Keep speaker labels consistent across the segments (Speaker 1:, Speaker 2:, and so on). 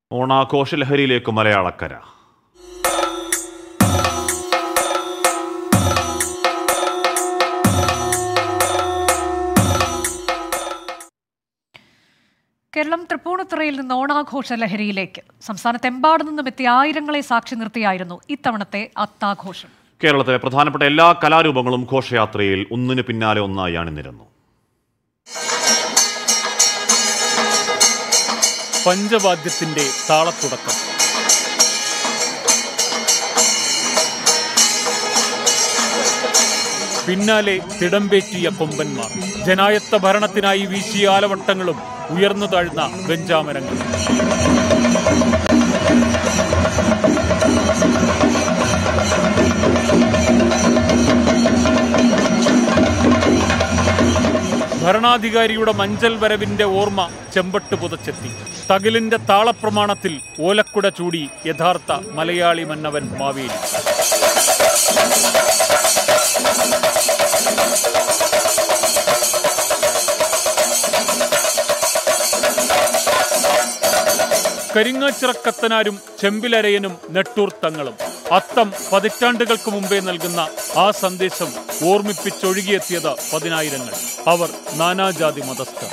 Speaker 1: ഓണാഘോഷ ലഹരിയിലേക്ക് മലയാളക്കര
Speaker 2: കേരളം തൃപ്പൂണിത്തുറയിൽ നിന്ന് ഓണാഘോഷ ലഹരിയിലേക്ക് സംസ്ഥാനത്തെമ്പാടു നിന്നും എത്തിയ ആയിരങ്ങളെ സാക്ഷി നിർത്തിയായിരുന്നു ഇത്തവണത്തെ അത്താഘോഷം
Speaker 1: കേരളത്തിലെ പ്രധാനപ്പെട്ട എല്ലാ കലാരൂപങ്ങളും ഘോഷയാത്രയിൽ ഒന്നിനു പിന്നാലെ ഒന്നായി അണിനിരന്നു
Speaker 3: പഞ്ചവാദ്യത്തിന്റെ താളത്തുടക്കം പിന്നാലെ തിടമ്പേറ്റിയ കൊമ്പന്മാർ ജനായത്ത ഭരണത്തിനായി വീശിയ ആലവട്ടങ്ങളും ഉയർന്നു താഴ്ന്ന വെഞ്ചാമരങ്ങളും ഭരണാധികാരിയുടെ മഞ്ചൽ വരവിന്റെ ഓർമ്മ ചെമ്പട്ട് പുതച്ചെത്തി തകിലിന്റെ താളപ്രമാണത്തിൽ ഓലക്കുട ചൂടി യഥാർത്ഥ മലയാളി മന്നവൻ മാവേലി കരിങ്ങാച്ചിറക്കത്തനാരും ചെമ്പിലരയനും നെട്ടൂർ തങ്ങളും അത്തം പതിറ്റാണ്ടുകൾക്ക് മുമ്പേ നൽകുന്ന ആ സന്ദേശം ഓർമ്മിപ്പിച്ചൊഴുകിയെത്തിയത് പതിനായിരങ്ങൾ അവർ നാനാജാതി മതസ്ഥർ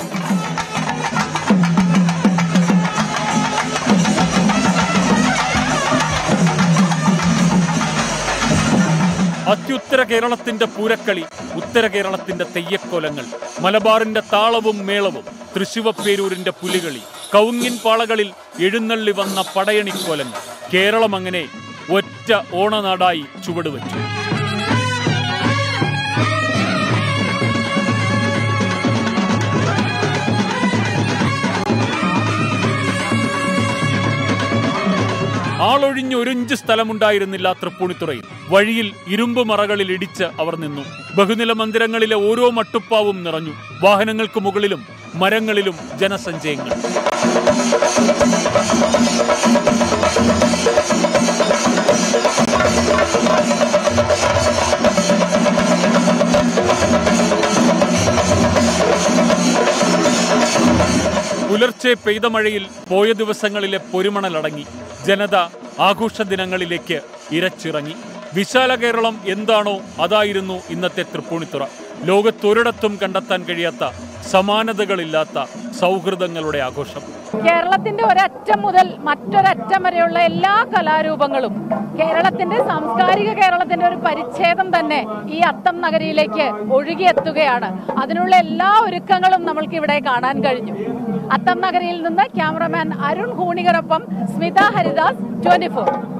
Speaker 3: അത്യുത്തര കേരളത്തിന്റെ പൂരക്കളി ഉത്തര കേരളത്തിന്റെ തെയ്യക്കോലങ്ങൾ മലബാറിന്റെ താളവും മേളവും തൃശുവപ്പേരൂരിന്റെ പുലികളി കൗങ്ങിൻ പാളകളിൽ എഴുന്നള്ളി വന്ന പടയണിക്കോലങ്ങൾ കേരളം അങ്ങനെ ഒറ്റ ഓണനാടായി ചുവടുവെച്ചു ആളൊഴിഞ്ഞ് ഒരിഞ്ച് സ്ഥലമുണ്ടായിരുന്നില്ല തൃപ്പൂണിത്തുറയിൽ വഴിയിൽ ഇരുമ്പ് മറകളിൽ ഇടിച്ച് അവർ നിന്നു ബഹുനില മന്ദിരങ്ങളിലെ ഓരോ മട്ടുപ്പാവും നിറഞ്ഞു വാഹനങ്ങൾക്ക് മുകളിലും മരങ്ങളിലും ജനസഞ്ചയങ്ങൾ പുലർച്ചെ പെയ്ത മഴയിൽ പോയ ദിവസങ്ങളിലെ പൊരുമണലടങ്ങി ജനത ആഘോഷ ദിനങ്ങളിലേക്ക് ഇരച്ചിറങ്ങി വിശാല കേരളം എന്താണോ അതായിരുന്നു ഇന്നത്തെ തൃപ്പൂണിത്തുറ ലോകത്തൊരിടത്തും കണ്ടെത്താൻ കഴിയാത്ത സമാനതകളില്ലാത്ത സൗഹൃദങ്ങളുടെ ആഘോഷം
Speaker 4: കേരളത്തിന്റെ ഒരറ്റം മുതൽ മറ്റൊരറ്റം വരെയുള്ള എല്ലാ കലാരൂപങ്ങളും കേരളത്തിന്റെ സാംസ്കാരിക കേരളത്തിന്റെ ഒരു പരിച്ഛേദം തന്നെ ഈ അത്തം നഗരിയിലേക്ക് ഒഴുകിയെത്തുകയാണ് അതിനുള്ള എല്ലാ ഒരുക്കങ്ങളും നമ്മൾക്ക് ഇവിടെ കാണാൻ കഴിഞ്ഞു അത്തം നഗരിയിൽ നിന്ന് ക്യാമറമാൻ അരുൺ ഹൂണികറൊപ്പം സ്മിത ഹരിദാസ് ട്വന്റി